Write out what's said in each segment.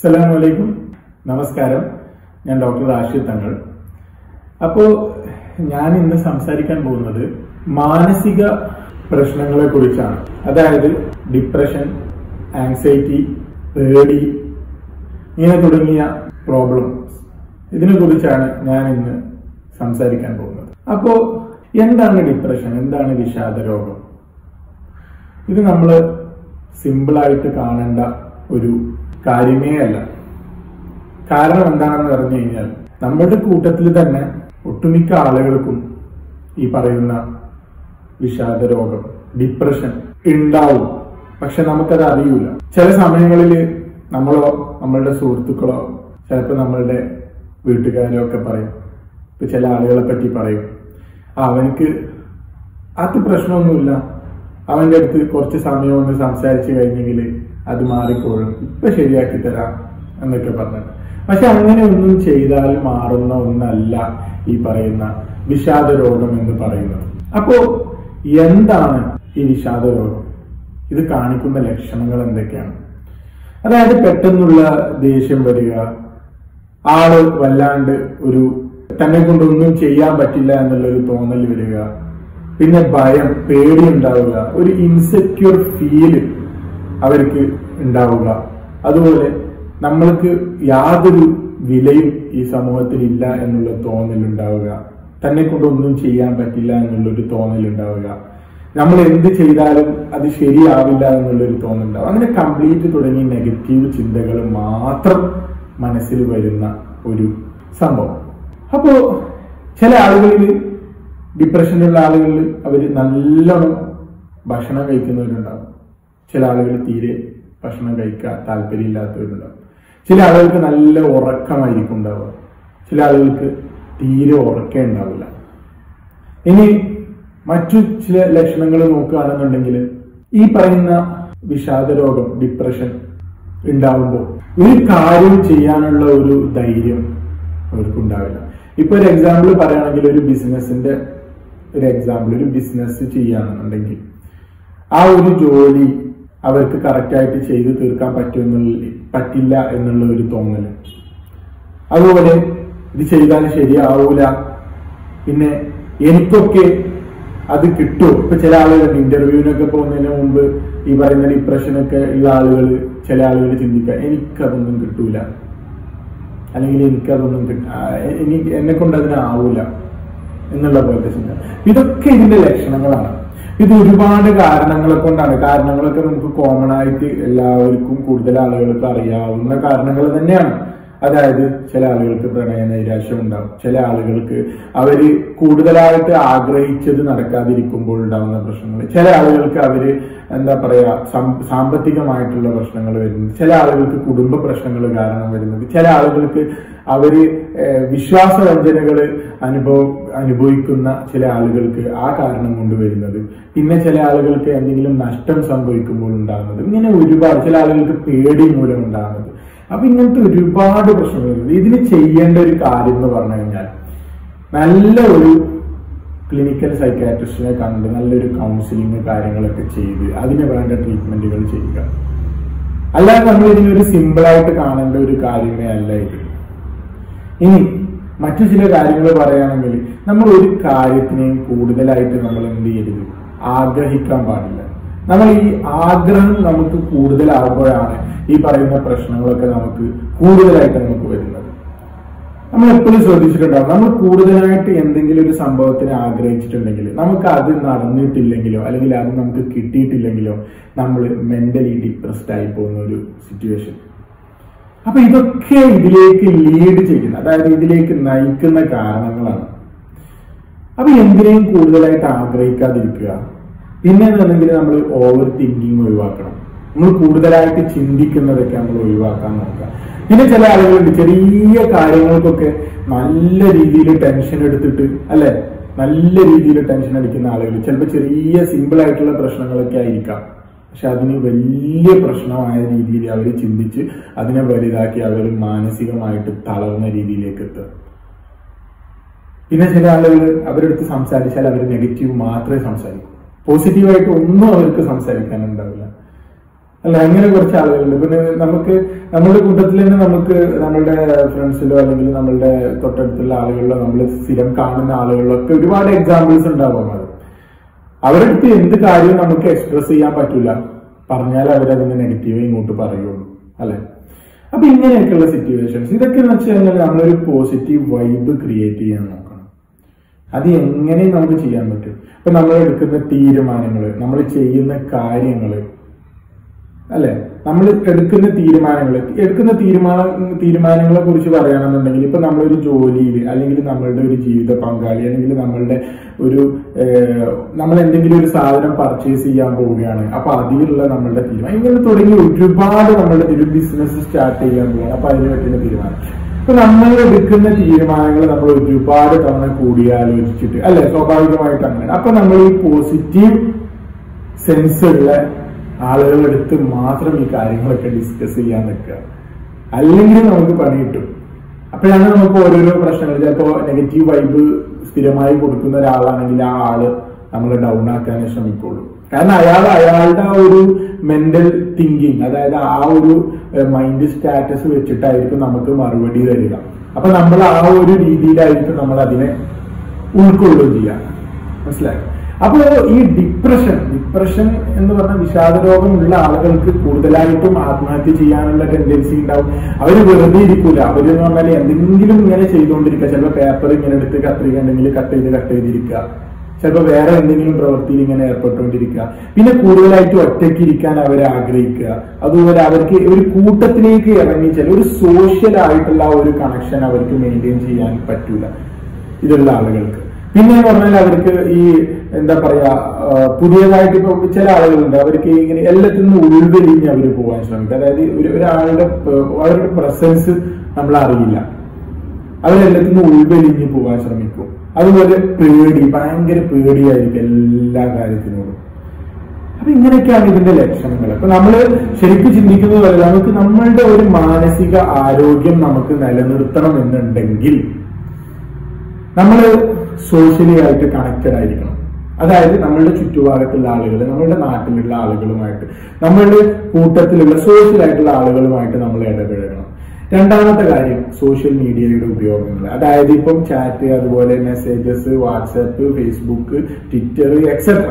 അസ്സലാമലൈക്കും നമസ്കാരം ഞാൻ ഡോക്ടർ റാഷിദ് തങ്ങൾ അപ്പോ ഞാൻ ഇന്ന് സംസാരിക്കാൻ പോകുന്നത് മാനസിക പ്രശ്നങ്ങളെ കുറിച്ചാണ് അതായത് ഡിപ്രഷൻ ആങ്സൈറ്റി പേടി ഇങ്ങനെ തുടങ്ങിയ പ്രോബ്ലംസ് ഇതിനെ കുറിച്ചാണ് ഞാൻ ഇന്ന് സംസാരിക്കാൻ പോകുന്നത് അപ്പോ എന്താണ് ഡിപ്രഷൻ എന്താണ് വിഷാദ രോഗം ഇത് നമ്മൾ സിമ്പിളായിട്ട് കാണേണ്ട ഒരു കാര്യമേ അല്ല കാരണം എന്താണെന്ന് പറഞ്ഞു കഴിഞ്ഞാൽ നമ്മുടെ കൂട്ടത്തിൽ തന്നെ ഒട്ടുമിക്ക ആളുകൾക്കും ഈ പറയുന്ന വിഷാദ രോഗം ഡിപ്രഷൻ ഉണ്ടാവും പക്ഷെ നമുക്കത് അറിയൂല ചില സമയങ്ങളിൽ നമ്മളോ നമ്മളുടെ സുഹൃത്തുക്കളോ ചിലപ്പോൾ നമ്മളുടെ വീട്ടുകാരോ ഒക്കെ പറയും ഇപ്പൊ ചില ആളുകളെ പറ്റി പറയും ആ അവനക്ക് അത് പ്രശ്നമൊന്നുമില്ല അവന്റെ അടുത്ത് കുറച്ച് സമയം ഒന്ന് സംസാരിച്ചു കഴിഞ്ഞെങ്കിൽ അത് മാറിക്കോളും ഇപ്പൊ ശരിയാക്കി തരാം എന്നൊക്കെ പറഞ്ഞിട്ട് പക്ഷെ അങ്ങനെ ഒന്നും ചെയ്താൽ മാറുന്ന ഒന്നല്ല ഈ പറയുന്ന വിഷാദ രോഗം എന്ന് പറയുന്നത് അപ്പോ എന്താണ് ഈ വിഷാദ രോഗം ഇത് കാണിക്കുന്ന ലക്ഷണങ്ങൾ എന്തൊക്കെയാണ് അതായത് പെട്ടെന്നുള്ള ദേഷ്യം വരിക ആള് വല്ലാണ്ട് ഒരു തന്നെ കൊണ്ടൊന്നും ചെയ്യാൻ പറ്റില്ല എന്നുള്ള ഒരു തോന്നൽ വരിക പിന്നെ ഭയം പേടി ഉണ്ടാവുക ഒരു ഇൻസെക്യൂർ ഫീല് അവർക്ക് ഉണ്ടാവുക അതുപോലെ നമ്മൾക്ക് യാതൊരു വിലയും ഈ സമൂഹത്തിൽ ഇല്ല എന്നുള്ള തോന്നൽ ഉണ്ടാവുക തന്നെ കൊണ്ടൊന്നും ചെയ്യാൻ പറ്റില്ല എന്നുള്ളൊരു തോന്നൽ ഉണ്ടാവുക നമ്മൾ എന്ത് ചെയ്താലും അത് ശരിയാവില്ല എന്നുള്ളൊരു തോന്നലുണ്ടാവും അങ്ങനെ കംപ്ലീറ്റ് തുടങ്ങി നെഗറ്റീവ് ചിന്തകൾ മാത്രം മനസ്സിൽ വരുന്ന ഒരു സംഭവം അപ്പോ ചില ആളുകളിൽ ഡിപ്രഷനുള്ള ആളുകളിൽ അവർ നല്ലോണം ഭക്ഷണം കഴിക്കുന്നവരുണ്ടാവും ചില ആളുകൾ തീരെ ഭക്ഷണം കഴിക്കാൻ താല്പര്യമില്ലാത്തവരുണ്ടാവും ചില ആളുകൾക്ക് നല്ല ഉറക്കമായിരിക്കും ഉണ്ടാവുക ചില ആളുകൾക്ക് തീരെ ഉറക്കേ ഉണ്ടാവില്ല ഇനി മറ്റു ചില ലക്ഷണങ്ങൾ നോക്കുകയാണെന്നുണ്ടെങ്കിൽ ഈ പറയുന്ന വിഷാദ രോഗം ഡിപ്രഷൻ ഉണ്ടാവുമ്പോൾ ഒരു കാര്യം ചെയ്യാനുള്ള ഒരു ധൈര്യം അവർക്കുണ്ടാവില്ല ഇപ്പൊ ഒരു എക്സാമ്പിൾ പറയുകയാണെങ്കിൽ ഒരു ബിസിനസിന്റെ ഒരു എക്സാമ്പിൾ ഒരു ബിസിനസ് ചെയ്യുകയാണെന്നുണ്ടെങ്കിൽ ആ ഒരു ജോലി അവർക്ക് കറക്റ്റായിട്ട് ചെയ്തു തീർക്കാൻ പറ്റുമെന്നുള്ള പറ്റില്ല എന്നുള്ള ഒരു തോന്നല് അതുപോലെ ഇത് ചെയ്താൽ ശരിയാവൂല പിന്നെ എനിക്കൊക്കെ അത് കിട്ടുമോ ഇപ്പൊ ചില ആളുകൾ ഇന്റർവ്യൂവിനൊക്കെ പോകുന്നതിന് മുമ്പ് ഈ പറയുന്ന ഡിപ്രഷനൊക്കെ ഉള്ള ആളുകൾ ചില ആളുകൾ ചിന്തിക്കുക എനിക്കതൊന്നും കിട്ടൂല അല്ലെങ്കിൽ എനിക്കതൊന്നും കിട്ട എനിക്ക് എന്നെ കൊണ്ട് അതിനാവൂല എന്നുള്ള പോലത്തെ ചിന്ത ഇതൊക്കെ ഇതിന്റെ ലക്ഷണങ്ങളാണ് ഇത് ഒരുപാട് കാരണങ്ങളെ കൊണ്ടാണ് കാരണങ്ങളൊക്കെ നമുക്ക് കോമൺ ആയിട്ട് എല്ലാവർക്കും കൂടുതൽ ആളുകൾക്ക് അറിയാവുന്ന കാരണങ്ങൾ തന്നെയാണ് അതായത് ചില ആളുകൾക്ക് പ്രണയ നൈരാശ്യം ഉണ്ടാവും ചില ആളുകൾക്ക് അവര് കൂടുതലായിട്ട് ആഗ്രഹിച്ചത് നടക്കാതിരിക്കുമ്പോൾ ഉണ്ടാവുന്ന പ്രശ്നങ്ങൾ ചില ആളുകൾക്ക് അവര് എന്താ പറയാ സാമ്പത്തികമായിട്ടുള്ള പ്രശ്നങ്ങൾ വരുന്നത് ചില ആളുകൾക്ക് കുടുംബ പ്രശ്നങ്ങൾ കാരണം വരുന്നത് ചില ആളുകൾക്ക് അവര് വിശ്വാസവഞ്ചനകൾ അനുഭവ അനുഭവിക്കുന്ന ചില ആളുകൾക്ക് ആ കാരണം കൊണ്ട് വരുന്നത് പിന്നെ ചില ആളുകൾക്ക് എന്തെങ്കിലും നഷ്ടം സംഭവിക്കുമ്പോൾ ഉണ്ടാകുന്നത് ഇങ്ങനെ ഒരുപാട് ചില ആളുകൾക്ക് പേടി മൂലം ഉണ്ടാകുന്നത് അപ്പൊ ഇങ്ങനത്തെ ഒരുപാട് പ്രശ്നങ്ങളുണ്ട് ഇതിന് ചെയ്യേണ്ട ഒരു കാര്യം എന്ന് പറഞ്ഞു കഴിഞ്ഞാൽ നല്ല ഒരു ക്ലിനിക്കൽ സൈക്കാട്രിസ്റ്റിനെ കണ്ട് നല്ലൊരു കൗൺസിലിംഗ് കാര്യങ്ങളൊക്കെ ചെയ്ത് അതിന് വേണ്ട ട്രീറ്റ്മെന്റുകൾ ചെയ്യുക അല്ലാതെ നമ്മൾ ഇതിനൊരു സിമ്പിളായിട്ട് കാണേണ്ട ഒരു കാര്യമേ അല്ല ഇത് ഇനി മറ്റു ചില കാര്യങ്ങൾ പറയുകയാണെങ്കിൽ നമ്മൾ ഒരു കാര്യത്തിനെയും കൂടുതലായിട്ട് നമ്മൾ എന്ത് ചെയ്യരുത് ആഗ്രഹിക്കാൻ പാടില്ല നമ്മൾ ഈ ആഗ്രഹം നമുക്ക് കൂടുതലാകുമ്പോഴാണ് ഈ പറയുന്ന പ്രശ്നങ്ങളൊക്കെ നമുക്ക് കൂടുതലായിട്ട് നമുക്ക് വരുന്നത് നമ്മൾ എപ്പോഴും ശ്രദ്ധിച്ചിട്ടുണ്ടാവും നമ്മൾ കൂടുതലായിട്ട് എന്തെങ്കിലും ഒരു സംഭവത്തിന് ആഗ്രഹിച്ചിട്ടുണ്ടെങ്കിൽ നമുക്ക് അത് നടന്നിട്ടില്ലെങ്കിലോ അല്ലെങ്കിൽ അത് നമുക്ക് കിട്ടിയിട്ടില്ലെങ്കിലോ നമ്മൾ മെന്റലി ഡിപ്രസ്ഡ് ആയി പോകുന്ന ഒരു സിറ്റുവേഷൻ അപ്പൊ ഇതൊക്കെ ഇതിലേക്ക് ലീഡ് ചെയ്യുന്ന അതായത് ഇതിലേക്ക് നയിക്കുന്ന കാരണങ്ങളാണ് അപ്പൊ എന്തിനേയും കൂടുതലായിട്ട് ആഗ്രഹിക്കാതിരിക്കുക പിന്നെ എന്നുണ്ടെങ്കിൽ നമ്മൾ ഓവർ തിങ്കിങ് ഒഴിവാക്കണം നമ്മൾ കൂടുതലായിട്ട് ചിന്തിക്കുന്നതൊക്കെ നമ്മൾ ഒഴിവാക്കാൻ നോക്കുക പിന്നെ ചില ആളുകളുണ്ട് ചെറിയ കാര്യങ്ങൾക്കൊക്കെ നല്ല രീതിയിൽ ടെൻഷൻ എടുത്തിട്ട് അല്ലെ നല്ല രീതിയിൽ ടെൻഷൻ അടിക്കുന്ന ആളുകൾ ചിലപ്പോൾ ചെറിയ സിമ്പിൾ ആയിട്ടുള്ള പ്രശ്നങ്ങളൊക്കെ ആയിരിക്കാം പക്ഷെ അതിന് വലിയ പ്രശ്നമായ രീതിയിൽ അവർ ചിന്തിച്ച് അതിനെ വലുതാക്കി അവർ മാനസികമായിട്ട് തളർന്ന രീതിയിലേക്ക് എത്തുക പിന്നെ ചില ആളുകൾ അവരെടുത്ത് സംസാരിച്ചാൽ അവർ നെഗറ്റീവ് മാത്രമേ സംസാരിക്കൂ പോസിറ്റീവായിട്ട് ഒന്നും അവർക്ക് സംസാരിക്കാനുണ്ടാവില്ല അല്ല അങ്ങനെ കുറച്ച് ആളുകളുണ്ട് പിന്നെ നമുക്ക് നമ്മുടെ കൂട്ടത്തിൽ തന്നെ നമുക്ക് നമ്മളുടെ ഫ്രണ്ട്സിലോ അല്ലെങ്കിൽ നമ്മളുടെ തൊട്ടടുത്തുള്ള ആളുകളിലോ നമ്മൾ സ്ഥിരം കാണുന്ന ആളുകളിലോ ഒക്കെ ഒരുപാട് എക്സാമ്പിൾസ് ഉണ്ടാവും അത് അവരുടെ അടുത്ത് എന്ത് കാര്യവും നമുക്ക് എക്സ്പ്രസ് ചെയ്യാൻ പറ്റില്ല പറഞ്ഞാൽ അവരതിന് നെഗറ്റീവ് ഇങ്ങോട്ട് പറയുള്ളൂ അല്ലെ അപ്പൊ ഇങ്ങനെയൊക്കെയുള്ള സിറ്റുവേഷൻസ് ഇതൊക്കെ എന്ന് വെച്ച് കഴിഞ്ഞാൽ നമ്മളൊരു പോസിറ്റീവ് വൈബ് ക്രിയേറ്റ് ചെയ്യാൻ നോക്കണം അത് എങ്ങനെ നമുക്ക് ചെയ്യാൻ പറ്റും ഇപ്പൊ നമ്മൾ എടുക്കുന്ന തീരുമാനങ്ങൾ നമ്മൾ ചെയ്യുന്ന കാര്യങ്ങൾ അല്ലെ നമ്മൾ എടുക്കുന്ന തീരുമാനങ്ങൾ എടുക്കുന്ന തീരുമാന തീരുമാനങ്ങളെ കുറിച്ച് പറയുകയാണെന്നുണ്ടെങ്കിൽ ഇപ്പൊ നമ്മളൊരു ജോലിയിൽ അല്ലെങ്കിൽ നമ്മളുടെ ഒരു ജീവിത പങ്കാളി അല്ലെങ്കിൽ നമ്മളുടെ ഒരു ഏഹ്, നമ്മൾ എന്തെങ്കിലും ഒരു സാധനം പർച്ചേസ് ചെയ്യാൻ പോവുകയാണ് അപ്പൊ അതിലുള്ള നമ്മളുടെ തീരുമാനം ഇങ്ങനെ തുടങ്ങി ഒരുപാട് നമ്മളുടെ ഒരു ബിസിനസ് സ്റ്റാർട്ട് ചെയ്യാൻ പോവുകയാണ് അപ്പൊ അതിന് പറ്റുന്ന തീരുമാനം ഇപ്പൊ നമ്മൾ എടുക്കുന്ന തീരുമാനങ്ങൾ നമ്മൾ ഒരുപാട് തവണ കൂടിയാലോചിച്ചിട്ട് അല്ലെ സ്വാഭാവികമായിട്ട് അങ്ങനെ അപ്പൊ നമ്മൾ ഈ പോസിറ്റീവ് സെൻസ് ഉള്ള ആളുകളുടെ അടുത്ത് മാത്രം ഈ കാര്യങ്ങളൊക്കെ ഡിസ്കസ് ചെയ്യാൻ നിൽക്കുക അല്ലെങ്കിൽ നമുക്ക് പണി കിട്ടും അപ്പോഴാണ് നമുക്ക് ഓരോരോ പ്രശ്നങ്ങൾ ചിലപ്പോ നെഗറ്റീവ് വൈബ് സ്ഥിരമായി കൊടുക്കുന്ന ഒരാളാണെങ്കിൽ ആ ആള് നമ്മൾ ഡൗൺ ആക്കാനേ ശ്രമിക്കുള്ളൂ കാരണം അയാൾ അയാളുടെ ആ ഒരു മെന്റൽ തിങ്കിങ് അതായത് ആ ഒരു മൈൻഡ് സ്റ്റാറ്റസ് വെച്ചിട്ടായിരിക്കും നമുക്ക് മറുപടി തരിക അപ്പൊ നമ്മൾ ആ ഒരു രീതിയിലായിരിക്കും നമ്മൾ അതിനെ ഉൾക്കൊള്ളുകയും ചെയ്യുക മനസ്സിലായി അപ്പോ ഈ ഡിപ്രഷൻ ഡിപ്രഷൻ എന്ന് പറഞ്ഞ വിഷാദ രോഗമുള്ള ആളുകൾക്ക് കൂടുതലായിട്ടും ആത്മഹത്യ ചെയ്യാനുള്ള ടെൻഡൻസി ഉണ്ടാവും അവർ വെറുതെ ഇരിക്കൂല അവര് എന്ന് പറഞ്ഞാൽ എന്തെങ്കിലും ഇങ്ങനെ ചെയ്തുകൊണ്ടിരിക്കുക ചിലപ്പോൾ പേപ്പർ ഇങ്ങനെ എടുത്ത് കത്രിക എന്തെങ്കിലും കട്ട് ചെയ്ത് കട്ട് ചെയ്തിരിക്കുക ചിലപ്പോൾ വേറെ എന്തെങ്കിലും പ്രവൃത്തിയിൽ ഇങ്ങനെ ഏർപ്പെട്ടുകൊണ്ടിരിക്കുക പിന്നെ കൂടുതലായിട്ട് ഒറ്റയ്ക്ക് ഇരിക്കാൻ അവർ ആഗ്രഹിക്കുക അതുപോലെ അവർക്ക് ഒരു കൂട്ടത്തിലേക്ക് ഇറങ്ങി ചില ഒരു സോഷ്യൽ ആയിട്ടുള്ള ഒരു കണക്ഷൻ അവർക്ക് മെയിൻറ്റെയിൻ ചെയ്യാൻ പറ്റൂല ഇതുള്ള ആളുകൾക്ക് പിന്നെ എന്ന് പറഞ്ഞാൽ അവർക്ക് ഈ എന്താ പറയാ ആ, പുതിയതായിട്ട് ഇപ്പൊ ചില ആളുകളുണ്ട് അവർക്ക് ഇങ്ങനെ എല്ലാത്തിൽ നിന്ന് ഉൾവലിഞ്ഞ് അവർ പോകാൻ ശ്രമിക്കും അതായത് ഒരു ഒരാളുടെ പ- അവരുടെ പ്രസൻസ് നമ്മൾ അറിയില്ല അവരെല്ലാത്തിൽ നിന്ന് ഉൾവലിഞ്ഞ് പോകാൻ ശ്രമിക്കും അതുപോലെ പേടി ഭയങ്കര പേടിയായിരിക്കും എല്ലാ കാര്യത്തിനോടും അപ്പൊ ഇങ്ങനെയൊക്കെയാണ് ഇതിന്റെ ലക്ഷണങ്ങൾ അപ്പൊ നമ്മൾ ശരിക്കും ചിന്തിക്കുന്നത് പോലെ നമുക്ക് നമ്മളുടെ ഒരു മാനസിക ആരോഗ്യം നമുക്ക് നിലനിർത്തണം എന്നുണ്ടെങ്കിൽ നമ്മൾ സോഷ്യലി ആയിട്ട് കണക്റ്റഡ് ആയിരിക്കണം അതായത് നമ്മളുടെ ചുറ്റുഭാഗത്തുള്ള ആളുകൾ നമ്മളുടെ നാട്ടിലുള്ള ആളുകളുമായിട്ട് നമ്മളുടെ കൂട്ടത്തിലുള്ള സോഷ്യൽ ആയിട്ടുള്ള ആളുകളുമായിട്ട് നമ്മൾ ഇടപഴകണം രണ്ടാമത്തെ കാര്യം സോഷ്യൽ മീഡിയയുടെ ഉപയോഗങ്ങൾ അതായത് ഇപ്പം ചാറ്റ് അതുപോലെ messages WhatsApp Facebook Twitter etcetera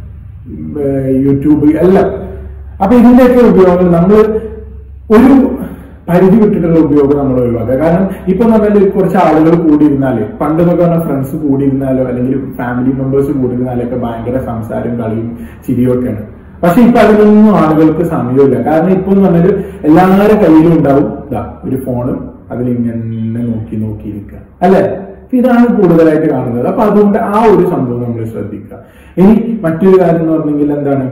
YouTube എല്ലാം അപ്പൊ ഇതിന്റെയൊക്കെ ഉപയോഗങ്ങൾ നമ്മൾ ഒരു പരിധി വിട്ടിട്ടുള്ള ഉപയോഗം നമ്മൾ ഒഴിവാക്കുക കാരണം ഇപ്പൊ പറഞ്ഞാൽ കുറച്ച് ആളുകൾ കൂടിയിരുന്നാല് പണ്ട് എന്നൊക്കെ പറഞ്ഞാൽ ഫ്രണ്ട്സ് കൂടിയിരുന്നാലോ അല്ലെങ്കിൽ ഫാമിലി മെമ്പേഴ്സ് കൂടിയിരുന്നാലൊക്കെ ഭയങ്കര സംസാരം കളിയും ചിരിയും ഒക്കെയാണ് പക്ഷെ ഇപ്പൊ അതിനൊന്നും ആളുകൾക്ക് സമയമില്ല കാരണം ഇപ്പൊ എന്ന് പറഞ്ഞാൽ എല്ലാവരുടെ കയ്യിലും ഉണ്ടാവും ഇതാ ഒരു ഫോണ് അതിലിങ്ങനെ നോക്കി നോക്കിയിരിക്കുക അല്ലെ അപ്പൊ ഇതാണ് കൂടുതലായിട്ട് കാണുന്നത് അപ്പൊ അതുകൊണ്ട് ആ ഒരു സംഭവം നമ്മൾ ശ്രദ്ധിക്കുക ഇനി മറ്റൊരു കാര്യം എന്ന് പറഞ്ഞെങ്കിൽ എന്താണ്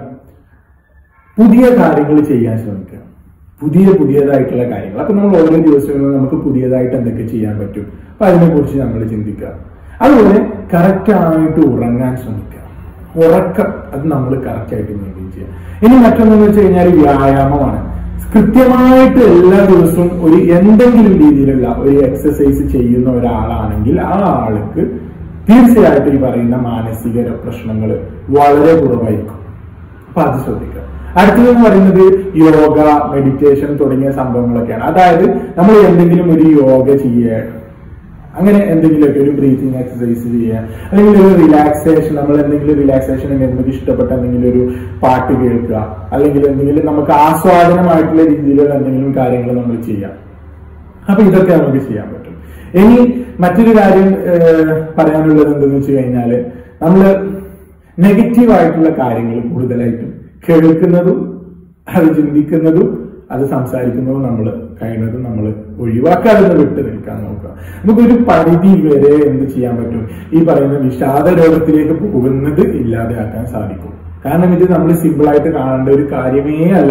പുതിയ കാര്യങ്ങൾ ചെയ്യാൻ ശ്രമിക്കുക പുതിയ പുതിയതായിട്ടുള്ള കാര്യങ്ങൾ അപ്പൊ നമ്മൾ ഓരോ ദിവസങ്ങളും നമുക്ക് പുതിയതായിട്ട് എന്തൊക്കെ ചെയ്യാൻ പറ്റും അപ്പൊ അതിനെ കുറിച്ച് നമ്മൾ ചിന്തിക്കുക അതുപോലെ കറക്റ്റ് ആയിട്ട് ഉറങ്ങാൻ ശ്രമിക്കുക ഉറക്കം അത് നമ്മൾ കറക്റ്റ് ആയിട്ട് മെയിൻറ്റെയിൻ ചെയ്യുക ഇനി മറ്റൊന്നെന്ന് വെച്ച് കഴിഞ്ഞാൽ വ്യായാമമാണ് കൃത്യമായിട്ട് എല്ലാ ദിവസവും ഒരു എന്തെങ്കിലും രീതിയിലുള്ള ഒരു എക്സസൈസ് ചെയ്യുന്ന ഒരാളാണെങ്കിൽ ആ ആൾക്ക് തീർച്ചയായിട്ടും ഈ പറയുന്ന മാനസിക പ്രശ്നങ്ങൾ വളരെ കുറവായിരിക്കും അപ്പൊ അത് ശ്രദ്ധിക്കുക അടുത്തതെന്ന് പറയുന്നത് യോഗ മെഡിറ്റേഷൻ തുടങ്ങിയ സംഭവങ്ങളൊക്കെയാണ് അതായത് നമ്മൾ എന്തെങ്കിലും ഒരു യോഗ ചെയ്യുക അങ്ങനെ എന്തെങ്കിലുമൊക്കെ ഒരു ബ്രീത്തിങ് എക്സസൈസ് ചെയ്യുക അല്ലെങ്കിൽ ഒരു റിലാക്സേഷൻ നമ്മൾ എന്തെങ്കിലും റിലാക്സേഷൻ നമുക്ക് ഇഷ്ടപ്പെട്ട എന്തെങ്കിലും ഒരു പാട്ട് കേൾക്കുക അല്ലെങ്കിൽ എന്തെങ്കിലും നമുക്ക് ആസ്വാദനമായിട്ടുള്ള രീതിയിലുള്ള എന്തെങ്കിലും കാര്യങ്ങൾ നമ്മൾ ചെയ്യാം അപ്പൊ ഇതൊക്കെ നമുക്ക് ചെയ്യാൻ പറ്റും ഇനി മറ്റൊരു കാര്യം ഏഹ്, പറയാനുള്ളത് എന്തെന്ന് വെച്ച് കഴിഞ്ഞാല് നമ്മള് നെഗറ്റീവ് ആയിട്ടുള്ള കാര്യങ്ങൾ കൂടുതലായിട്ടും കേൾക്കുന്നതും അത് ചിന്തിക്കുന്നതും അത് സംസാരിക്കുന്നതും നമ്മൾ കഴിയുന്നതും നമ്മൾ ഒഴിവാക്കാതെ ഒന്ന് വിട്ടു നിൽക്കാൻ നോക്കുക നമുക്കൊരു പരിധി വരെ എന്ത് ചെയ്യാൻ പറ്റും ഈ പറയുന്ന വിഷാദ രോഗത്തിലേക്ക് പോകുന്നത് ഇല്ലാതെയാക്കാൻ സാധിക്കും കാരണം ഇത് നമ്മൾ സിമ്പിൾ ആയിട്ട് കാണേണ്ട ഒരു കാര്യമേ അല്ല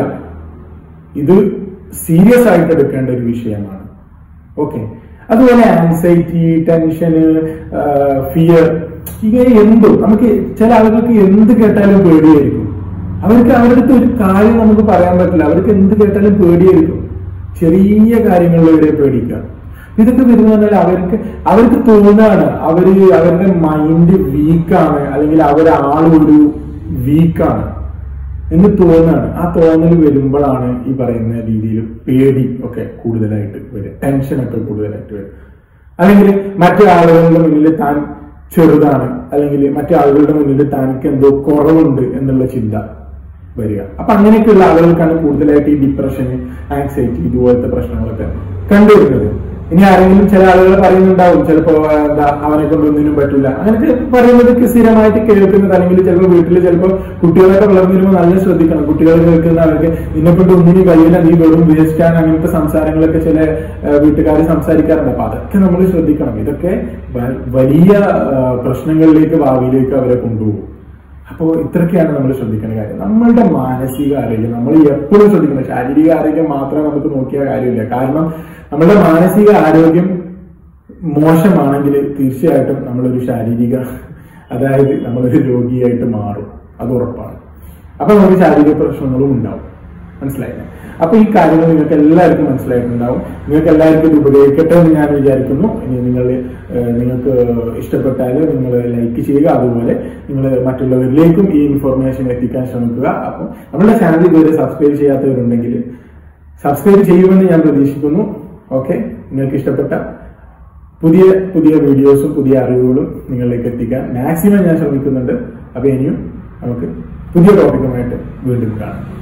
ഇത് സീരിയസ് ആയിട്ട് എടുക്കേണ്ട ഒരു വിഷയമാണ് ഓക്കെ അതുപോലെ ആൻസൈറ്റി ടെൻഷന് ഫിയർ ഇങ്ങനെ എന്തും നമുക്ക് ചില ആളുകൾക്ക് എന്ത് കേട്ടാലും പേടിയായിരിക്കും അവർക്ക് അവരുടെ അടുത്ത് ഒരു കാര്യം നമുക്ക് പറയാൻ പറ്റില്ല അവർക്ക് എന്ത് കേട്ടാലും പേടിയായിരിക്കും ചെറിയ കാര്യങ്ങളിൽ വരെ പേടിക്കുക ഇതൊക്കെ വരുന്ന പറഞ്ഞാൽ അവർക്ക് അവർക്ക് തോന്നുകയാണ് അവര് അവരുടെ മൈൻഡ് വീക്കാണ് അല്ലെങ്കിൽ അവരാളൊരു വീക്കാണ് എന്ന് തോന്നുകയാണ് ആ തോന്നൽ വരുമ്പോഴാണ് ഈ പറയുന്ന രീതിയിൽ പേടി ഒക്കെ കൂടുതലായിട്ട് വരിക ടെൻഷനൊക്കെ കൂടുതലായിട്ട് വരും അല്ലെങ്കിൽ മറ്റു ആളുകളുടെ മുന്നിൽ താൻ ചെറുതാണ് അല്ലെങ്കിൽ മറ്റു ആളുകളുടെ മുന്നിൽ തനിക്ക് എന്തോ കുറവുണ്ട് എന്നുള്ള ചിന്ത വരിക അപ്പൊ അങ്ങനെയൊക്കെയുള്ള ആളുകൾക്കാണ് കൂടുതലായിട്ട് ഈ ഡിപ്രഷൻ ആങ്സൈറ്റി ഇതുപോലത്തെ പ്രശ്നങ്ങളൊക്കെ കണ്ടുവരുന്നത് ഇനി ആരെങ്കിലും ചില ആളുകൾ പറയുന്നുണ്ടാവും ചിലപ്പോ ആ, എന്താ അവനെ കൊണ്ട് ഒന്നിനും പറ്റില്ല അങ്ങനെയൊക്കെ പറയുന്നത് സ്ഥിരമായിട്ട് കേൾക്കുന്നത് അല്ലെങ്കിൽ ചിലപ്പോൾ വീട്ടിൽ ചിലപ്പോൾ കുട്ടികളൊക്കെ വളർന്നു വരുമ്പോൾ നല്ല ശ്രദ്ധിക്കണം കുട്ടികൾ കേൾക്കുന്ന അവർക്ക് നിന്നെക്കൊണ്ട് ഒന്നിനും കഴിയില്ല നീ വെറും വേസ്റ്റാണ് അങ്ങനത്തെ സംസാരങ്ങളൊക്കെ ചില വീട്ടുകാർ സംസാരിക്കാറുണ്ട് അപ്പൊ അതൊക്കെ നമ്മൾ ശ്രദ്ധിക്കണം ഇതൊക്കെ വ- വലിയ ആ, പ്രശ്നങ്ങളിലേക്ക് ഭാവിയിലേക്ക് അവരെ കൊണ്ടുപോകും അപ്പോൾ ഇത്രയൊക്കെയാണ് നമ്മൾ ശ്രദ്ധിക്കേണ്ട കാര്യം നമ്മളുടെ മാനസിക ആരോഗ്യം നമ്മൾ എപ്പോഴും ശ്രദ്ധിക്കണം ശാരീരിക ആരോഗ്യം മാത്രം നമുക്ക് നോക്കിയ കാര്യമില്ല കാരണം നമ്മളുടെ മാനസിക ആരോഗ്യം മോശമാണെങ്കിൽ തീർച്ചയായിട്ടും നമ്മളൊരു ശാരീരിക അതായത് നമ്മളൊരു രോഗിയായിട്ട് മാറും അത് ഉറപ്പാണ് അപ്പൊ നമുക്ക് ശാരീരിക പ്രശ്നങ്ങളും ഉണ്ടാവും മനസ്സിലായില്ലേ അപ്പൊ ഈ കാര്യങ്ങൾ നിങ്ങൾക്ക് എല്ലാവർക്കും മനസ്സിലായിട്ടുണ്ടാവും നിങ്ങൾക്ക് എല്ലാവർക്കും ഇത് ഉപയോഗിക്കട്ടെ എന്ന് ഞാൻ വിചാരിക്കുന്നു ഇനി നിങ്ങൾ നിങ്ങൾക്ക് ഇഷ്ടപ്പെട്ടാൽ നിങ്ങൾ ലൈക്ക് ചെയ്യുക അതുപോലെ നിങ്ങൾ മറ്റുള്ളവരിലേക്കും ഈ ഇൻഫർമേഷൻ എത്തിക്കാൻ ശ്രമിക്കുക അപ്പം നമ്മുടെ ചാനൽ ഇതുവരെ സബ്സ്ക്രൈബ് ചെയ്യാത്തവരുണ്ടെങ്കിൽ സബ്സ്ക്രൈബ് ചെയ്യുമെന്ന് ഞാൻ പ്രതീക്ഷിക്കുന്നു ഓക്കെ നിങ്ങൾക്ക് ഇഷ്ടപ്പെട്ട പുതിയ പുതിയ വീഡിയോസും പുതിയ അറിവുകളും നിങ്ങളിലേക്ക് എത്തിക്കാൻ മാക്സിമം ഞാൻ ശ്രമിക്കുന്നുണ്ട് അപ്പൊ ഇനിയും നമുക്ക് പുതിയ ടോപ്പിക്കുമായിട്ട് വീണ്ടും കാണാം